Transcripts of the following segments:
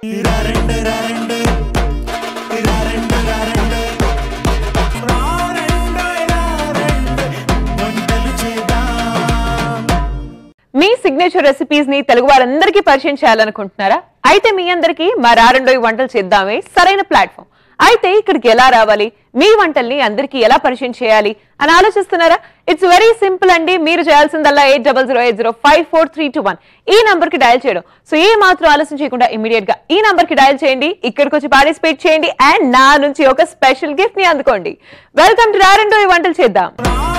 మీ signature recipes ని తెలుగు వారందరికీ పరిచయం చేయాలనుకుంటున్నారా అయితే మీ అందరికీ మా రారండోయి వంటలు చేద్దామే సరైన ప్లాట్ఫామ్ అయితే ఇక్కడికి ఎలా రావాలి మీ వంటల్ని అందరికీ ఎలా పరిచయం చేయాలి అని ఆలోచిస్తున్నారా ఇట్స్ వెరీ సింపుల్ అండి మీరు చేయాల్సిందల్లా eight double zero eight zero five four three two one ఈ నంబర్ కి డయల్ చేయడం సో ఏ మాత్రం ఆలస్యం చేయకుండా ఇమీడియట్ గా ఈ నంబర్ కి డయల్ చేయండి ఇక్కడికి వచ్చి పార్టిసిపేట్ చేయండి అండ్ నా నుంచి ఒక స్పెషల్ గిఫ్ట్ ని అందుకోండి వెల్కమ్ టు రారండోయి వంటలు చేద్దాం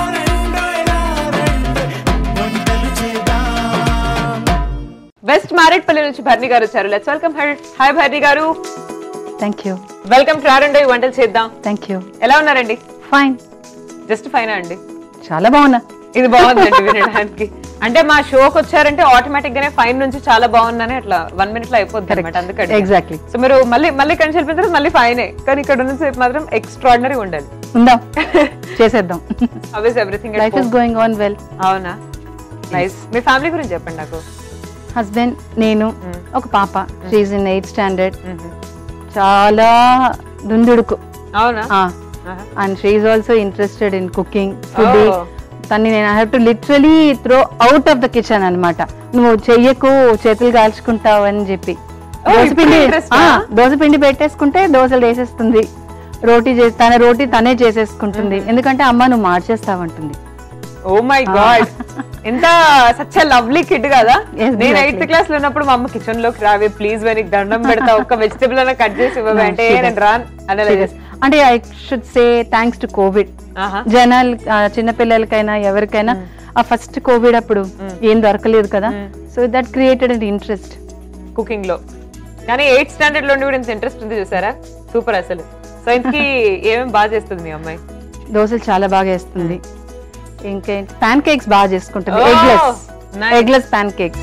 వెస్ట్ మారేట్పల్లి నుంచి భరణి గారు వచ్చారు లెట్స్ వెల్కమ్ హాయ్ భరణి గారు థ్యాంక్ యూ వెల్కమ్ టు రారండోయి వంటలు చేద్దాం థ్యాంక్ యూ ఎలా ఉన్నారండి ఫైన్ జస్ట్ ఫైన్ అండి చాలా బాగున్నా ఇది బాగుందండి వినడానికి అంటే మా షోకి వచ్చారంటే ఆటోమేటిక్ గానే ఫైన్ నుంచి చాలా బాగుందని అట్లా వన్ మినిట్ లో అయిపోద్ది అనమాట అందుకని ఎగ్జాక్ట్లీ సో మీరు మళ్ళీ మళ్ళీ కంచి వెళ్ళిపోయిన తర్వాత మళ్ళీ ఫైనే కానీ ఇక్కడ ఉన్న సేపు మాత్రం ఎక్స్ట్రాడినరీ ఉండాలి ఉందాం చేసేద్దాం how is everything life is going on well అవునా నైస్ మీ ఫ్యామిలీ గురించి చెప్పండి నాకు హస్బెండ్ నేను ఒక పాప she in eighth standard Mhm. చాలా దుందుడుకు అవునా and she also interested in cooking food Oh. తన్ని నేను I have to literally throw out of the kitchen అన్నమాట నువ్వు చెయ్యకు చేతులు కాల్చుకుంటావు అని చెప్పి Oh, దోశ ఇప్పుడు పిండి interest ఆ? ఆ, దోశ పిండి పెట్టేసుకుంటే దోశలు వేసేస్తుంది రోటీ చేసి తన రోటీ తనే చేసేసుకుంటుంది ఎందుకంటే అమ్మ నువ్వు మార్చేస్తావంటుంది ఓ మై గాడ్ ఎంత సచ్ లవ్లీ కిడ్ కదా Yes, నేను exactly. ఎయిత్ క్లాస్ లో ఉన్నప్పుడు మా అమ్మ కిచెన్ లోకి రావే ప్లీజ్ నీకు దండం పెడతా ఒక్క వెజిటబుల్ అన్న కట్ చేసి ఇవ్వవే No, అంటే she నేను రాన్ అలా Serious. అంటే I should say thanks to covid ఆహా. జనాలు ఆ, చిన్నపిల్లలకైనా ఎవరికైనా ఆ ఫస్ట్ కోవిడ్ అప్పుడు ఏం దొరకలేదు కదా so that created and interest cooking లో కానీ ఎయిత్ స్టాండర్డ్ లో ఉండి కూడా ఇంత ఇంట్రెస్ట్ ఉంది చూసారా సూపర్ అసలు సో ఇంతకీ ఏమేమి బాగా చేస్తుంది మీ అమ్మాయి దోశలు చాలా బాగా వేస్తుంది ఇంకేంటి ప్యాన్ కేక్స్ బాగా చేసుకుంటుంది Oh, eggless nice. Eggless pancakes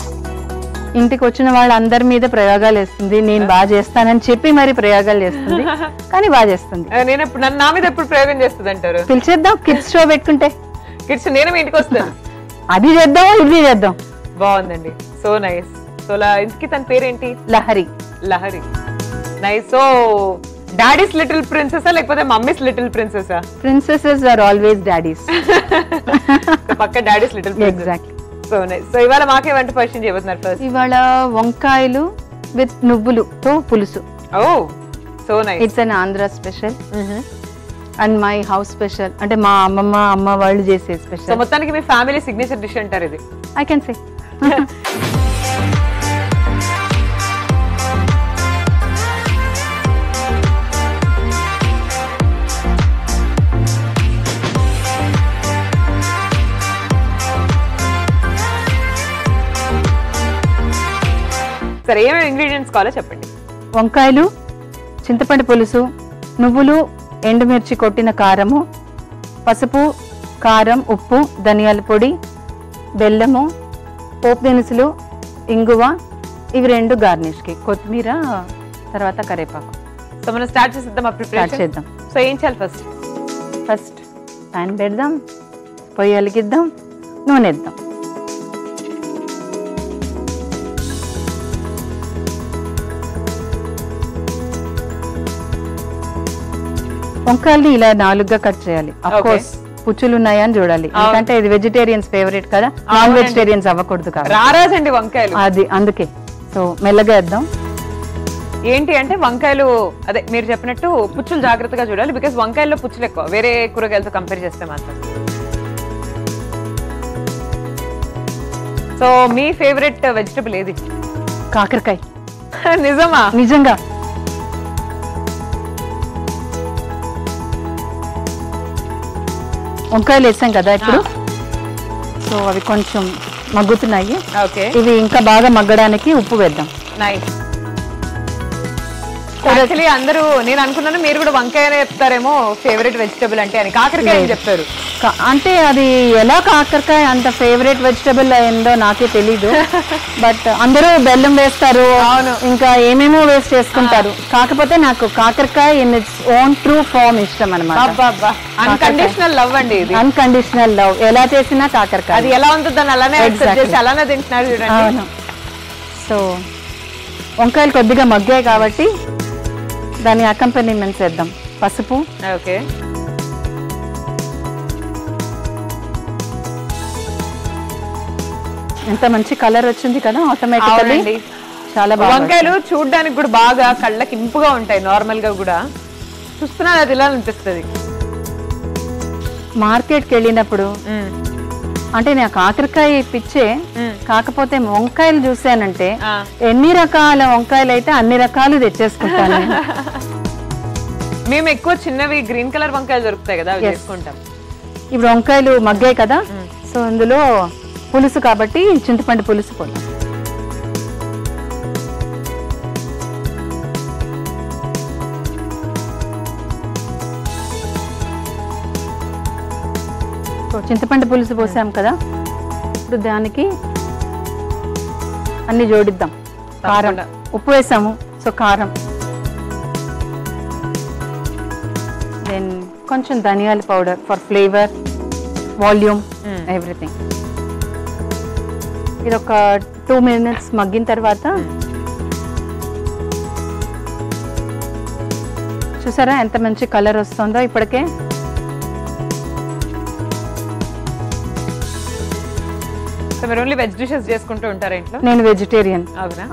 ఇంటికి వచ్చిన వాళ్ళందరి మీద ప్రయోగాలు వేస్తుంది నేను బాగా చేస్తానని చెప్పి మరి ప్రయోగాలు చేస్తుంది కానీ బాగా చేస్తుంది ఆ, నేను ఇప్పుడు నన్ను నా మీద ఎప్పుడు ప్రయోగం చేస్తుంది అంటారు పిలిచేద్దాం కిడ్స్ షో పెట్టుకుంటే కిడ్స్ నేను మీ ఇంటికి వస్తాను అది చేద్దాం ఇది చేద్దాం బాగుందండి సో నైస్ సో ఇంతకీ తన పేరేంటి Lahari Lahari nice so daddy's little ప్రిన్సెసా లేకపోతే మమ్మీస్ లిటిల్ ప్రిన్సెసా ప్రిన్సెసెస్ ఆర్ ఆల్వేస్ డాడీస్ పక్క daddy's little princess exact so nice so ఇవాళ మాకే వంట పరిచయం చేయబోతున్నారు ఫస్ట్ ఇవాళ వంకాయలు విత్ నువ్వులుతో పులుసు oh so nice it's an Andhra special and my house special అంటే మా అమ్మమ్మ అమ్మ వాళ్ళు చేసే సో స్పెషల్ మొత్తానికి మీ ఫ్యామిలీ సిగ్నేచర్ డిష్ అంటారు ఇది ఐ కెన్ సే సరే ఏమేమి ఇంగ్రీడియంట్స్ కావాలో చెప్పండి వంకాయలు చింతపండు పులుసు నువ్వులు ఎండుమిర్చి కొట్టిన కారము పసుపు కారం ఉప్పు ధనియాల పొడి బెల్లము పోపు దినుసులు ఇంగువ ఇవి రెండు గార్నిష్కి కొత్తిమీర తర్వాత కరివేపాకు సో మనం స్టార్ట్ చేసేద్దాం ఆ స్టార్ట్ ప్రిపరేషన్ చేద్దాం సో ఏం చేయాలి ఫస్ట్ ఫస్ట్ ప్యాన్ పెడదాం పొయ్యి వెలిగిద్దాం నూనె వేద్దాం వంకాయల్ని ఇలా నాలుగుగా కట్ చేయాలి అఫ్ Okay. కోర్స్ పుచ్చులు ఉన్నాయా అని చూడాలి ఎందుకంటే ఇది వెజిటేరియన్స్ ఫేవరెట్ కదా నాన్ అవునండి. వెజిటేరియన్స్ అవ్వకూడదు కదా రారాజండి వంకాయలు అది అందుకే సో మెల్లగా వేద్దాం ఏంటి అంటే వంకాయలు అదే మీరు చెప్పినట్టు పుచ్చులు జాగ్రత్తగా చూడాలి బికాస్ వంకాయల్లో పుచ్చులు ఎక్కువ వేరే కూరగాయలతో కంపేర్ చేస్తే మాత్రం సో మీ ఫేవరెట్ వెజిటబుల్ ఏది కాకరకాయ నిజమా నిజంగా వంకాయలు వేసాం కదా ఇప్పుడు సో అవి కొంచెం మగ్గుతున్నాయి ఓకే ఇవి ఇంకా బాగా మగ్గడానికి ఉప్పు వేద్దాం నైస్ యాక్చువల్లీ అందరూ నేను అనుకున్నాను మీరు కూడా వంకాయనే చెప్తారేమో ఫేవరెట్ వెజిటబుల్ అంటే అని కాకరకాయ అని చెప్తారు కా- అంటే అది ఎలా కాకరకాయ అంత ఫేవరెట్ వెజిటబుల్ అయిందో నాకే తెలీదు బట్ అందరూ బెల్లం వేస్తారు ఇంకా ఏమేమో వేస్ట్ చేసుకుంటారు కాకపోతే నాకు కాకరకాయ in its own true form ఇష్టం అనమాట అన్కండిషనల్ లవ్ అండి ఇది అన్కండిషనల్ లవ్ ఎలా చేసినా కాకరకాయ అది ఎలా ఉంటుందని అలానే accept Exactly. చేసి అలానే తింటున్నారు చూడండి అవును సో వంకాయలు కొద్దిగా మగ్గాయి కాబట్టి దాని అకంపెనీమెంట్స్ వేద్దాం పసుపు ఓకే ఎంత మంచి కలర్ వచ్చింది కదా ఆటోమేటికల్లీ అవునండి. చాలా బాగా వంకాయలు చూడడానికి కూడా బాగా కళ్ళకి ఇంపుగా ఉంటాయి నార్మల్ గా కూడా చూస్తున్నా అది ఇలా అనిపిస్తుంది మార్కెట్కి వెళ్ళినప్పుడు అంటే నాకు కాకరకాయ పిచ్చే కాకపోతే వంకాయలు చూసానంటే ఆ. ఎన్ని రకాల వంకాయలు అయితే అన్ని రకాలు తెచ్చేసుకుంటాను నేను. మేము ఎక్కువ చిన్నవి గ్రీన్ కలర్ వంకాయలు దొరుకుతాయి కదా అవి Yes. చేసుకుంటాం ఇప్పుడు వంకాయలు మగ్గాయి కదా సో అందులో పులుసు కాబట్టి చింతపండు పులుసు పోతాం సో చింతపండు పులుసు పోసాం కదా ఇప్పుడు దానికి అన్ని జోడిద్దాం కారం తప్పకుండా. ఉప్పు వేసాము సో కారం దెన్ కొంచెం ధనియాల powder for flavour volume everything ఇది ఒక టూ మినిట్స్ మగ్గిన తర్వాత చూసారా ఎంత మంచి కలర్ వస్తుందో ఇప్పటికే సో మీరు ఓన్లీ వెజ్ డిషెస్ చేసుకుంటూ ఉంటారా ఇంట్లో నేను వెజిటేరియన్ అవునా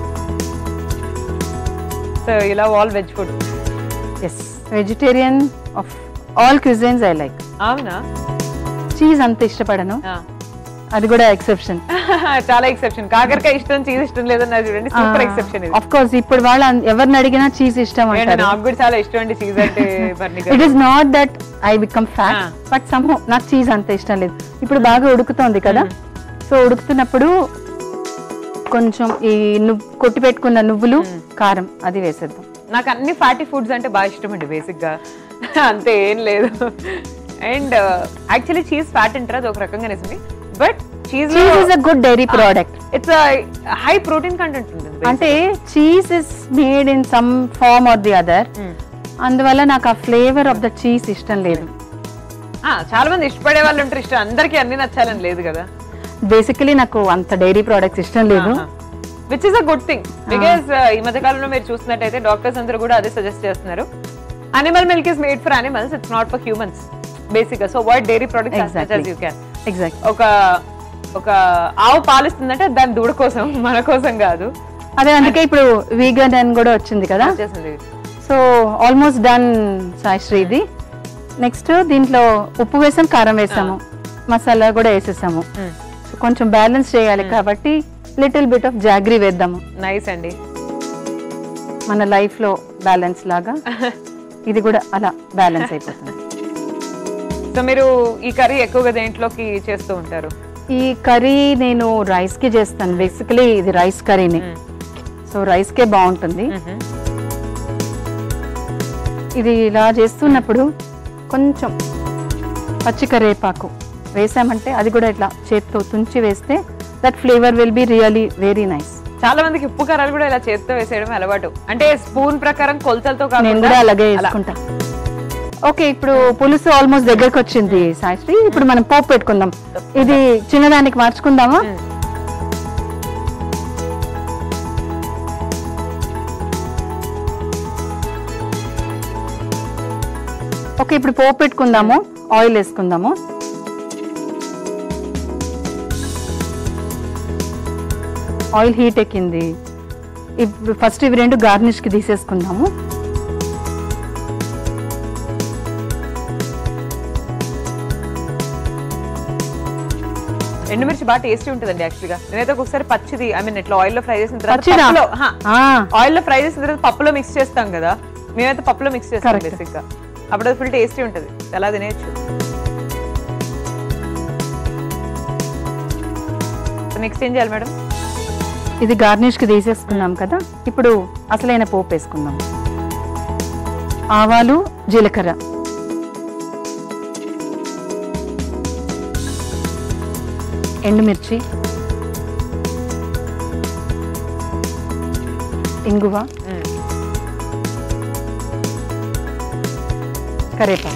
సో ఇలా all veg food yes vegetarian of all cuisines I like అవునా చీజ్ అంత ఇష్టపడను ఆ. అది కూడా ఎక్సెప్షన్ చాలా ఎక్సెప్షన్ కాకరకాయ ఇష్టం చీజ్ ఇష్టం లేదన్నారు చూడండి సూపర్ ఎక్సెప్షన్ ఇది ఆఫ్ కోర్స్ ఇప్పుడు వాళ్ళ ఎవరిని అడిగినా చీజ్ ఇష్టం ఏంటి, అంటారు నాకు కూడా చాలా ఇష్టం అండి చీజ్ అంటే బర్నీ it is not that I become fat Ah. But some నాకు చీజ్ అంత ఇష్టం లేదు ఇప్పుడు బాగా ఉడుకుతోంది కదా సో ఉడుకుతున్నప్పుడు కొంచెం ఈ నువ్వు కొట్టి పెట్టుకున్న నువ్వులు కారం అది వేసేద్దాం నాకు అన్ని ఫ్యాటీ ఫుడ్స్ అంటే బాగా ఇష్టం అండి బేసిక్ గా అంతే ఏం లేదు అండ్ యాక్చువల్లీ చీజ్ ఫ్యాట్ అంటారు అది ఒక రకంగా నిజమే but cheese cheese is a good dairy product it's high protein content ఉంటుంది అంటే cheese is made in some form or the other అందువల్ల నాకు ఆ ఫ్లేవర్ ఆఫ్ ద చీజ్ ఇష్టం లేదు ఆ, చాలా మంది ఇష్టపడే వాళ్ళు ఉంటారు ఇష్టం అందరికీ అన్ని నచ్చాలని లేదు కదా బేసికలీ నాకు అంత డైరీ ప్రోడక్ట్స్ ఇష్టం లేదు which is a good thing because ఈ మధ్య కాలంలో మీరు చూసినట్టయితే డాక్టర్స్ అందరూ కూడా అదే సజెస్ట్ చేస్తున్నారు animal milk is made for animals it's not for humans basic గా so what dairy products Exactly. You can exact ఒక ఒక ఆవు పాలిస్తుందంటే దాని దూడ కోసం మన కోసం కాదు అదే అందుకే ఇప్పుడు వీగన్ అని కూడా వచ్చింది కదా వచ్చేసింది సో ఆల్మోస్ట్ డన్ సాయిశ్రీ ఇది నెక్స్ట్ దీంట్లో ఉప్పు వేసాం కారం వేసాము మసాలా కూడా వేసేసాము సో కొంచెం బ్యాలెన్స్ చేయాలి కాబట్టి లిటిల్ బిట్ ఆఫ్ జాగ్రీ వేద్దాము నైస్ అండి మన లైఫ్ లో బ్యాలెన్స్ లాగా ఇది కూడా అలా బ్యాలెన్స్ అయిపోతుంది సో మీరు ఈ కర్రీ ఎక్కువగా దేంట్లోకి చేస్తూ ఉంటారు ఈ కర్రీ నేను రైస్ కి చేస్తాను బేసికలీ ఇది రైస్ కర్రీని సో రైస్ కే బాగుంటుంది ఇది ఇలా చేస్తున్నప్పుడు కొంచెం పచ్చి కరివేపాకు వేసామంటే అది కూడా ఇట్లా చేత్తో తుంచి వేస్తే that flavour will be really very nice చాలా మందికి ఉప్పు కారాలు కూడా ఇలా చేత్తో వేసేయడం అలవాటు అంటే స్పూన్ ప్రకారం కొలతలతో నేను కాకుండా కూడా అలాగే అలా. వేసుకుంటా ఓకే ఇప్పుడు పులుసు ఆల్మోస్ట్ దగ్గరకు వచ్చింది సాయిశ్రీ ఇప్పుడు మనం పోపు పెట్టుకుందాం ఇది చిన్నదానికి మార్చుకుందామా ఓకే ఇప్పుడు పోపు పెట్టుకుందాము ఆయిల్ వేసుకుందాము ఆయిల్ హీట్ ఎక్కింది ఇప్పుడు ఫస్ట్ ఇవి రెండు గార్నిష్ కి తీసేసుకుందాము ఎండుమిర్చి బాగా టేస్టీ ఉంటుందండి యాక్చువల్ గా నేనైతే ఒకసారి పచ్చిది ఐ మీన్ ఇట్లా ఆయిల్ లో ఫ్రై చేసిన తర్వాత పచ్చిదా? పప్పులో ఆ, ఆయిల్ లో ఫ్రై చేసిన తర్వాత పప్పులో మిక్స్ చేస్తాం కదా మేమైతే పప్పులో మిక్స్ చేస్తాం Correct. బేసిక్ గా అప్పుడు అది ఫుల్ టేస్టీ ఉంటుంది ఎలా తినేయచ్చు నెక్స్ట్ ఏం చేయాలి మేడం ఇది గార్నిష్ కి తీసేసుకున్నాం కదా ఇప్పుడు అసలైన పోపు వేసుకుందాం ఆవాలు జీలకర్ర ఎండుమిర్చి ఇంగువ కరేపాకు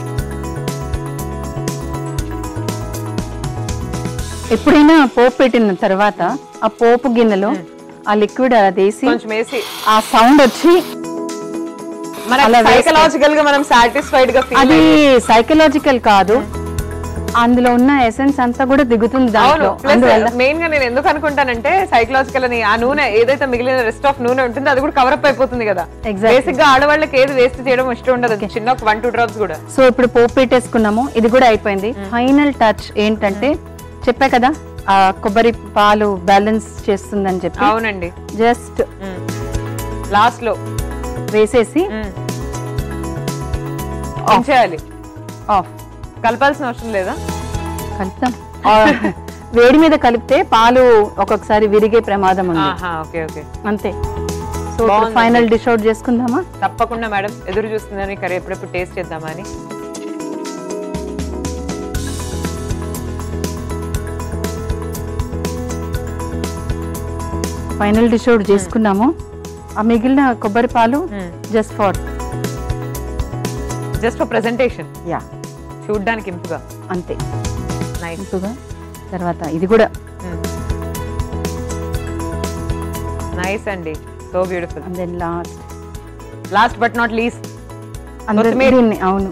ఎప్పుడైనా పోపు పెట్టిన తర్వాత ఆ పోపు గిన్నెలో ఆ లిక్విడ్ అలా తీసి కొంచెం వేసి ఆ సౌండ్ వచ్చి మన అలా వేస్తే- సైకలాజికల్ గా మనం సాటిస్ఫైడ్ గా ఫీల్ అది సైకలాజికల్ కాదు అందులో ఉన్న ఎసెన్స్ అంతా కూడా దిగుతుంది అవును దాంట్లో అందువల్ల మెయిన్ గా నేను ఎందుకు అనుకుంటానంటే సైకలాజికల్ అని ఆ నూనె ఏదైతే మిగిలిన రెస్ట్ ఆఫ్ నూనె ఉంటుందో అది కూడా కవర్ అప్ అయిపోతుంది కదా Exactly. బేసిక్ గా ఆడవాళ్ళకి ఏది వేస్ట్ చేయడం ఇష్టం ఉండదు చిన్న ఒక వన్ టూ డ్రాప్స్ కూడా సో ఇప్పుడు పోపు పెట్టేసుకున్నాము ఇది కూడా అయిపోయింది ఫైనల్ టచ్ ఏంటంటే చెప్పా కదా ఆ కొబ్బరి పాలు బ్యాలెన్స్ చేస్తుందని చెప్పి అవునండి జస్ట్ లాస్ట్ లో వేసేసి ఏం చేయాలి ఆఫ్ కలపాల్సిన అవసరం లేదా కలుపుతాం ఆ, వేడి మీద కలిపితే పాలు ఒక్కొక్కసారి విరిగే ప్రమాదం ఉంది ఆహా ఓకే ఓకే అంతే సో బాగుందండి. ఫైనల్ డిష్ అవుట్ చేసుకుందామా తప్పకుండా మేడం ఎదురు చూస్తుందని కర్రీ ఎప్పుడెప్పుడు టేస్ట్ చేద్దామా అని ఫైనల్ డిష్ అవుట్ చేసుకున్నాము ఆ మిగిలిన కొబ్బరి పాలు just for just for presentation yeah చూడ్డానికి ఇంపుగా అంతే నైస్ ఇంపుగా తర్వాత ఇది కూడా నైస్ అండి so beautiful and then last last but not least అందరు కొత్తిమీర. దీన్ని అవును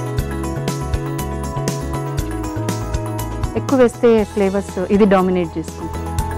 ఎక్కువ వేస్తే ఫ్లేవర్స్ ఇది డామినేట్ చేసుకుంటాం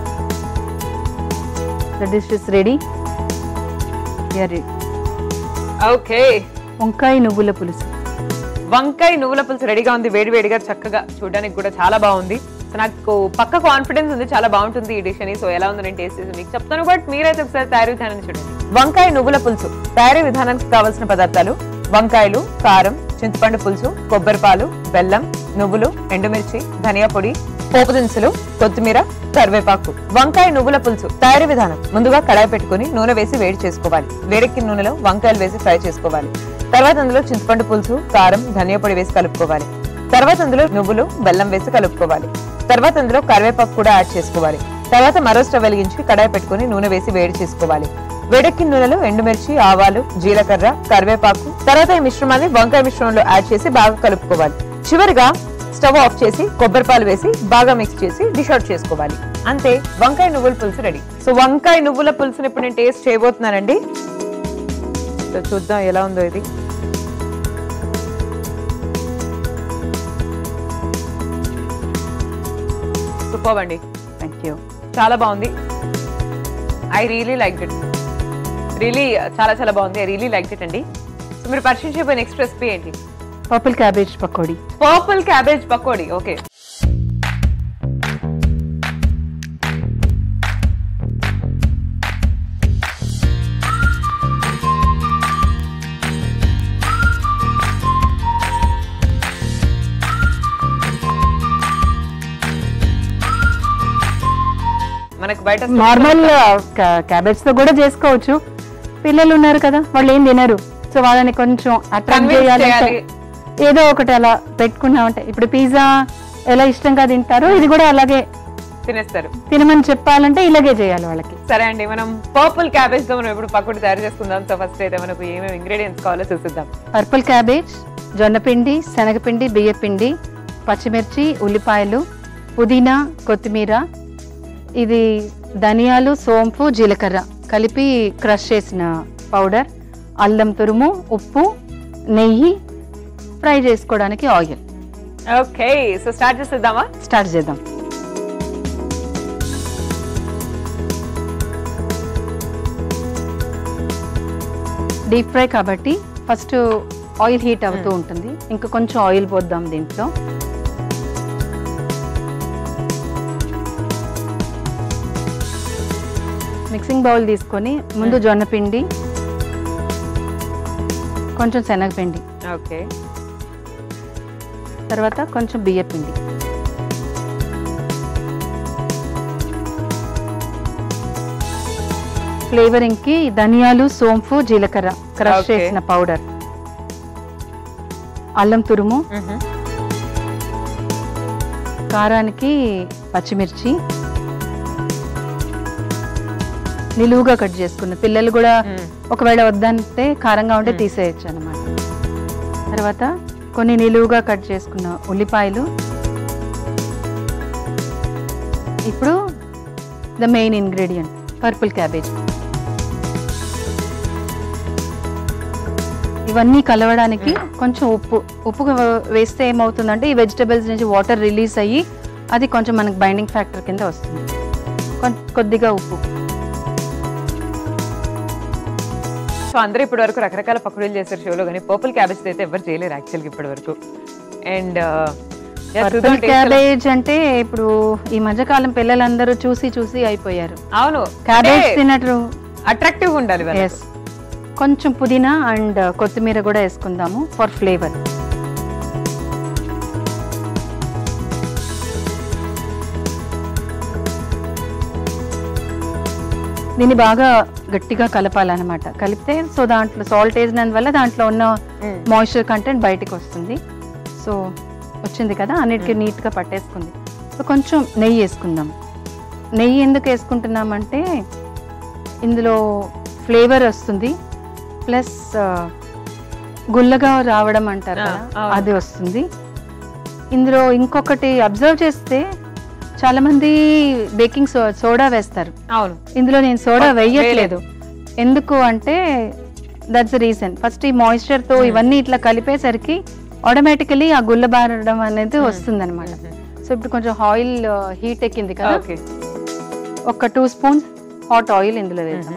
the dish is ready ready okay వంకాయ నువ్వుల పులుసు వంకాయ నువ్వుల పులుసు రెడీగా ఉంది వేడి వేడిగా చక్కగా చూడడానికి కూడా చాలా బాగుంది సో నాకు పక్క కాన్ఫిడెన్స్ ఉంది చాలా బాగుంటుంది ఈ డిష్ అని సో ఎలా ఉందో నేను టేస్ట్ చేసి మీకు చెప్తాను బట్ మీరైతే ఒకసారి తయారీ విధానం చూడండి వంకాయ నువ్వుల పులుసు తయారీ విధానానికి కావాల్సిన పదార్థాలు వంకాయలు కారం చింతపండు పులుసు కొబ్బరి పాలు బెల్లం నువ్వులు ఎండుమిర్చి ధనియా పొడి పోపు దినుసులు కొత్తిమీర కరివేపాకు వంకాయ నువ్వుల పులుసు తయారీ విధానం ముందుగా కడాయి పెట్టుకుని నూనె వేసి వేడి చేసుకోవాలి వేడెక్కిన నూనెలో వంకాయలు వేసి ఫ్రై చేసుకోవాలి తర్వాత అందులో చింతపండు పులుసు కారం ధనియా పొడి వేసి కలుపుకోవాలి తర్వాత అందులో నువ్వులు బెల్లం వేసి కలుపుకోవాలి తర్వాత అందులో కరివేపాకు కూడా యాడ్ చేసుకోవాలి తర్వాత మరో స్టవ్ వెలిగించి కడాయి పెట్టుకుని నూనె వేసి వేడి చేసుకోవాలి వేడెక్కిన నూనెలో ఎండుమిర్చి ఆవాలు జీలకర్ర కరివేపాకు తర్వాత ఈ మిశ్రమాన్ని వంకాయ మిశ్రమంలో యాడ్ చేసి బాగా కలుపుకోవాలి చివరిగా స్టవ్ ఆఫ్ చేసి కొబ్బరి పాలు వేసి బాగా మిక్స్ చేసి డిష్ అవుట్ చేసుకోవాలి అంతే వంకాయ నువ్వుల పులుసు రెడీ సో వంకాయ నువ్వుల పులుసుని ఇప్పుడు నేను టేస్ట్ చేయబోతున్నానండి సో చూద్దాం ఎలా ఉందో ఇది సూపర్ అండి థ్యాంక్ యూ చాలా బాగుంది I really like it really చాలా చాలా బాగుంది ఐ రియలీ లైక్ ఇట్ అండి సో మీరు పరిచయం చేయబోయే నెక్స్ట్ రెసిపీ ఏంటి purple cabbage pakodi purple cabbage pakodi okay మనకు బయట నార్మల్ క్యాబేజ్ తో కూడా చేసుకోవచ్చు పిల్లలు ఉన్నారు కదా వాళ్ళు ఏం తినరు సో వాళ్ళని కొంచెం అట్రాక్ట్ Convince చేయాలంటే చేయాలి. ఏదో ఒకటి అలా పెట్టుకున్నామంటే ఇప్పుడు పిజ్జా ఎలా ఇష్టంగా తింటారో ఇది కూడా అలాగే తినేస్తారు తినమని చెప్పాలంటే ఇలాగే చేయాలి వాళ్ళకి సరే అండి మనం పర్పుల్ క్యాబేజ్ తో మనం ఇప్పుడు పకోడీ తయారు చేసుకుందాం సో ఫస్ట్ అయితే మనకు ఏమేమి ఇంగ్రీడియంట్స్ కావాలో చూసిద్దాం పర్పుల్ క్యాబేజ్ జొన్నపిండి శనగపిండి బియ్యపిండి పచ్చిమిర్చి ఉల్లిపాయలు పుదీనా కొత్తిమీర ఇది ధనియాలు సోంపు జీలకర్ర కలిపి క్రష్ చేసిన పౌడర్ అల్లం తురుము ఉప్పు నెయ్యి ఫ్రై చేసుకోవడానికి ఆయిల్ ఓకే సో స్టార్ట్ చేసేద్దామా స్టార్ట్ చేద్దాం డీప్ ఫ్రై కాబట్టి ఫస్ట్ ఆయిల్ హీట్ అవుతూ ఉంటుంది ఇంకా కొంచెం ఆయిల్ పోద్దాం దీంట్లో మిక్సింగ్ బౌల్ తీసుకొని ముందు జొన్న పిండి కొంచెం శనగపిండి ఓకే తర్వాత కొంచెం బియ్య పిండి ఫ్లేవరింగ్ కి ధనియాలు సోంపు జీలకర్ర క్రష్ Okay. చేసిన పౌడర్ అల్లం తురుము కారానికి పచ్చిమిర్చి నిలువుగా కట్ చేసుకున్న పిల్లలు కూడా ఒకవేళ వద్దంటే కారంగా ఉంటే తీసేయచ్చు అనమాట తర్వాత కొన్ని నిలువుగా కట్ చేసుకున్న ఉల్లిపాయలు ఇప్పుడు the main ingredient purple cabbage ఇవన్నీ కలవడానికి కొంచెం ఉప్పు ఉప్పు వేస్తే ఏమవుతుందంటే ఈ వెజిటబుల్స్ నుంచి వాటర్ రిలీజ్ అయ్యి అది కొంచెం మనకి బైండింగ్ ఫ్యాక్టర్ కింద వస్తుంది కొం- కొద్దిగా ఉప్పు సో అందరూ ఇప్పటి వరకు రకరకాల పకోడీలు చేశారు షోలో కానీ పర్పుల్ క్యాబేజ్ అయితే ఎవరు చేయలేరు యాక్చువల్గా ఇప్పటి వరకు అండ్ పర్పుల్ క్యాబేజ్ అంటే ఇప్పుడు ఈ మధ్యకాలం పిల్లలందరూ చూసి చూసి అయిపోయారు అవును క్యాబేజ్ తినట్టు అట్రాక్టివ్ ఉండాలి వాళ్ళకి. ఎస్ కొంచెం పుదీనా అండ్ కొత్తిమీర కూడా వేసుకుందాము ఫర్ ఫ్లేవర్ దీన్ని బాగా గట్టిగా కలపాలన్నమాట కలిపితే సో దాంట్లో సాల్ట్ వేసినందువల్ల దాంట్లో ఉన్న Mm. మాయిశ్చర్ కంటెంట్ బయటికి వస్తుంది సో వచ్చింది కదా అన్నిటికీ నీట్గా పట్టేసుకుంది సో కొంచెం నెయ్యి వేసుకుందాం నెయ్యి ఎందుకు వేసుకుంటున్నామంటే ఇందులో ఫ్లేవర్ వస్తుంది ప్లస్ గుల్లగా రావడం అంటారు ఆ, కదా అవును. అది వస్తుంది ఇందులో ఇంకొకటి అబ్జర్వ్ చేస్తే చాలా మంది బేకింగ్ సో సోడా వేస్తారు అవును ఇందులో నేను సోడా ఓ, వేయట్లేదు ఎందుకు అంటే దట్స్ రీజన్ ఫస్ట్ ఈ మాయిశ్చర్ తో ఇవన్నీ ఇట్లా కలిపేసరికి ఆటోమేటికలీ ఆ గుల్లబారడం అనేది వస్తుంది అనమాట సో ఇప్పుడు కొంచెం ఆయిల్ హీట్ ఎక్కింది కదా ఓకే ఒక టూ స్పూన్స్ హాట్ ఆయిల్ ఇందులో వేద్దాం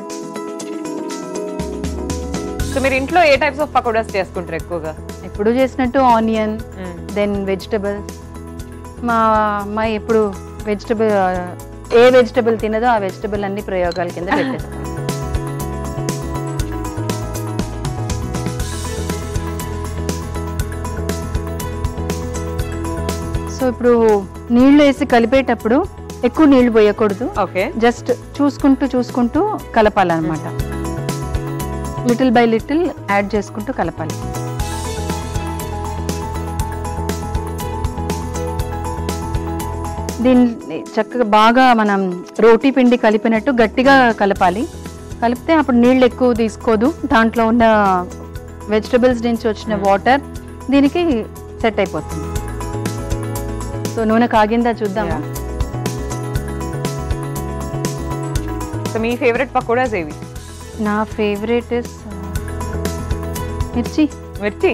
సో మీరు ఇంట్లో ఏ టైప్స్ ఆఫ్ పకోడాస్ చేసుకుంటారు ఎక్కువగా ఎప్పుడు చేసినట్టు ఆనియన్ దెన్ వెజిటబుల్స్ మా అమ్మాయి ఎప్పుడు వెజిటబుల్ ఏ వెజిటబుల్ తినదో ఆ వెజిటబుల్ అన్ని ప్రయోగాల కింద పెట్టేస్తాం సో ఇప్పుడు నీళ్లు వేసి కలిపేటప్పుడు ఎక్కువ నీళ్లు పోయకూడదు ఓకే జస్ట్ చూసుకుంటూ చూసుకుంటూ కలపాలన్నమాట లిటిల్ బై లిటిల్ యాడ్ చేసుకుంటూ కలపాలి దీన్ని చక్కగా బాగా మనం రోటీ పిండి కలిపినట్టు గట్టిగా కలపాలి కలిపితే అప్పుడు నీళ్ళు ఎక్కువ తీసుకోదు దాంట్లో ఉన్న వెజిటబుల్స్ నుంచి వచ్చిన వాటర్ దీనికి సెట్ అయిపోతుంది సో నూనె కాగిందా చూద్దామా సో మీ ఫేవరెట్ పకోడాస్ ఏవి నా ఫేవరెట్ ఇస్ మిర్చి మిర్చి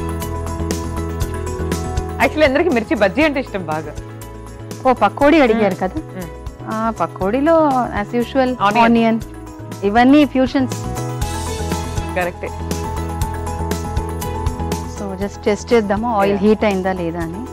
యాక్చువల్లీ అందరికి మిర్చి బజ్జీ అంటే ఇష్టం బాగా ఓ పకోడీ అడిగారు కదా Mm. ఆ, పకోడీలో యాజ్ యూజువల్ Onion. ఆనియన్ ఇవన్నీ ఫ్యూషన్స్ కరెక్టే సో జస్ట్ టెస్ట్ చేద్దాము ఆయిల్ Yeah. హీట్ అయిందా లేదా అని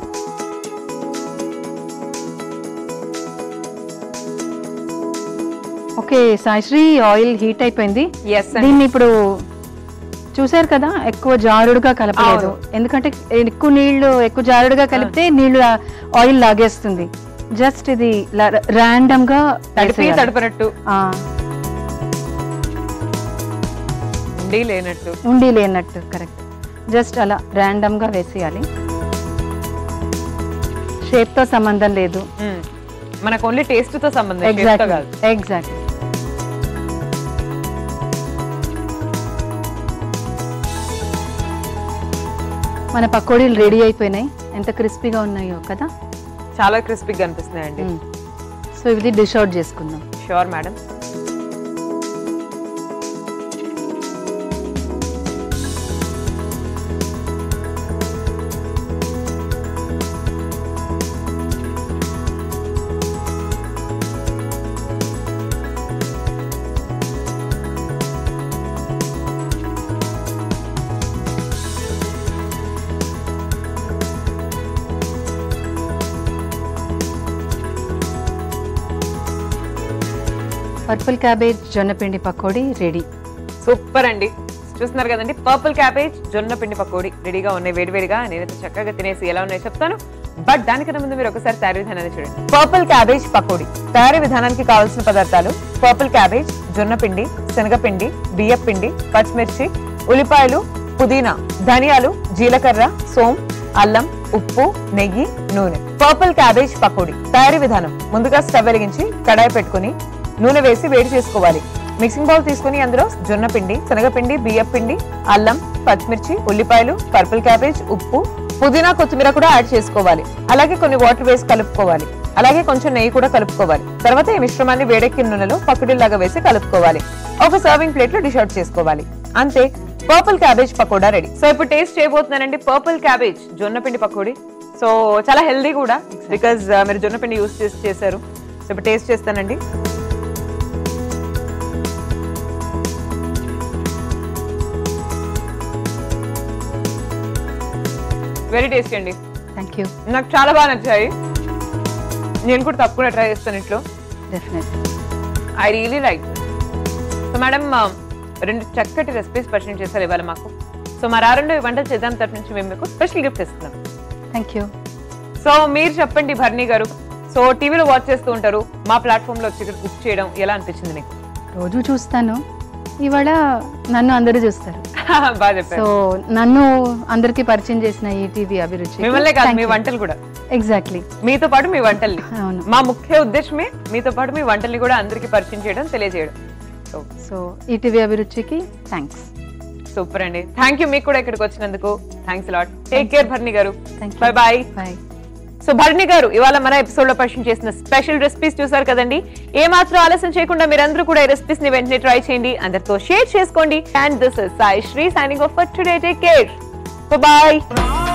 ఓకే సాయిశ్రీ ఆయిల్ హీట్ అయిపోయింది ఎస్ దీన్ని ఇప్పుడు చూసారు కదా ఎక్కువ జారుడుగా కలపలేదు అవును. ఎందుకంటే ఎక్కువ నీళ్లు ఎక్కువ జారుడుగా కలిపితే నీళ్లు ఆయిల్ లాగేస్తుంది జస్ట్ ఇది ర్యాండమ్ గా తడిపి వేసేయాలి. తడపనట్టు ఆ, ఉండి లేనట్టు ఉండి లేనట్టు కరెక్ట్ జస్ట్ అలా ర్యాండమ్ గా వేసేయాలి షేప్ తో సంబంధం లేదు మ్మ్. మనకు ఓన్లీ టేస్ట్ తో సంబంధం shape తో ఎగ్జాక్ట్ కాదు ఎగ్జాక్ట్ మన పకోడీలు రెడీ అయిపోయినాయి ఎంత క్రిస్పీగా ఉన్నాయో కదా చాలా క్రిస్పీగా అనిపిస్తున్నాయండి సో ఇది డిష్ అవుట్ చేసుకుందాం షూర్ మేడం పర్పుల్ క్యాబేజ్ జొన్నపిండి పకోడీ రెడీ సూపర్ అండి చూస్తున్నారు కదండి పర్పుల్ క్యాబేజ్ జొన్న పిండి పకోడీ రెడీగా ఉన్నాయి వేడివేడిగా నేనైతే చక్కగా తినేసి ఎలా ఉన్నాయో చెప్తాను బట్ దానికన్నా ముందు మీరు ఒకసారి తయారీ విధానాన్ని చూడండి పర్పుల్ క్యాబేజ్ పకోడీ తయారీ విధానానికి కావాల్సిన పదార్థాలు పర్పుల్ క్యాబేజ్ జొన్న పిండి శనగపిండి బియ్యం పిండి పచ్చిమిర్చి ఉల్లిపాయలు పుదీనా ధనియాలు జీలకర్ర సోం అల్లం ఉప్పు నెయ్యి నూనె పర్పుల్ క్యాబేజ్ పకోడీ తయారీ విధానం ముందుగా స్టవ్ వెలిగించి కడాయి పెట్టుకుని నూనె వేసి వేడి చేసుకోవాలి మిక్సింగ్ బౌల్ తీసుకుని అందులో జొన్న పిండి శనగపిండి బియ్యం పిండి అల్లం పచ్చిమిర్చి ఉల్లిపాయలు పర్పుల్ క్యాబేజ్ ఉప్పు పుదీనా కొత్తిమీర కూడా యాడ్ చేసుకోవాలి అలాగే కొన్ని వాటర్ వేసి కలుపుకోవాలి అలాగే కొంచెం నెయ్యి కూడా కలుపుకోవాలి తర్వాత ఈ మిశ్రమాన్ని వేడెక్కిన నూనెలో పకోడీలాగా వేసి కలుపుకోవాలి ఒక సర్వింగ్ ప్లేట్ లో డిష్ అవుట్ చేసుకోవాలి అంతే purple cabbage pakoda ready so ఇప్పుడు టేస్ట్ చేయబోతున్నానండి పర్పుల్ క్యాబేజ్ జొన్న పిండి పకోడీ సో చాలా హెల్దీ కూడా బికాజ్ మీరు జొన్న పిండి యూస్ చేసి చేశారు సో ఇప్పుడు టేస్ట్ చేస్తానండి వెరీ టేస్టీ అండి థ్యాంక్ యూ నాకు చాలా బాగా నచ్చాయి నేను కూడా తప్పకుండా ట్రై చేస్తాను ఇంట్లో definite I really like so madam రెండు చక్కటి రెసిపీస్ పరిచయం చేశారు ఇవాళ మాకు సో మా రారంలో ఈ వంటలు చేద్దాం తరఫు నుంచి మేము మీకు స్పెషల్ గిఫ్ట్ ఇస్తున్నాం థ్యాంక్ యూ సో మీరు చెప్పండి భరణి గారు సో టీవీలో వాచ్ చేస్తూ ఉంటారు మా ప్లాట్ఫామ్ లో వచ్చి ఇక్కడ కుక్ చేయడం ఎలా అనిపించింది మీకు రోజు చూస్తాను ఇవాళ నన్ను అందరూ చూస్తారు బాగా చెప్పారు సో నన్ను అందరికి పరిచయం చేసిన ఈ టీవీ అభిరుచి మిమ్మల్నే కాదు మీ వంటలు కూడా ఎగ్జాక్ట్లీ మీతో పాటు మీ వంటల్ని అవును మా ముఖ్య ఉద్దేశమే మీతో పాటు మీ వంటల్ని కూడా అందరికీ పరిచయం చేయడం తెలియజేయడం సో సో ఈ టీవీ అభిరుచికి థ్యాంక్స్ సూపర్ అండి థ్యాంక్ యూ మీకు కూడా ఇక్కడికి వచ్చినందుకు thanks lot take care Bharani గారు thank bye bye bye so Bharani garu ఇవాళ మన ఎపిసోడ్ లో పరిచయం చేసిన స్పెషల్ రెసిపీస్ చూసారు కదండి ఏ మాత్రం ఆలస్యం చేయకుండా మీరందరూ కూడా ఈ రెసిపీస్ ని వెంటనే ట్రై చేయండి అందరితో షేర్ చేసుకోండి and this is Sai Sri signing off for today take care bye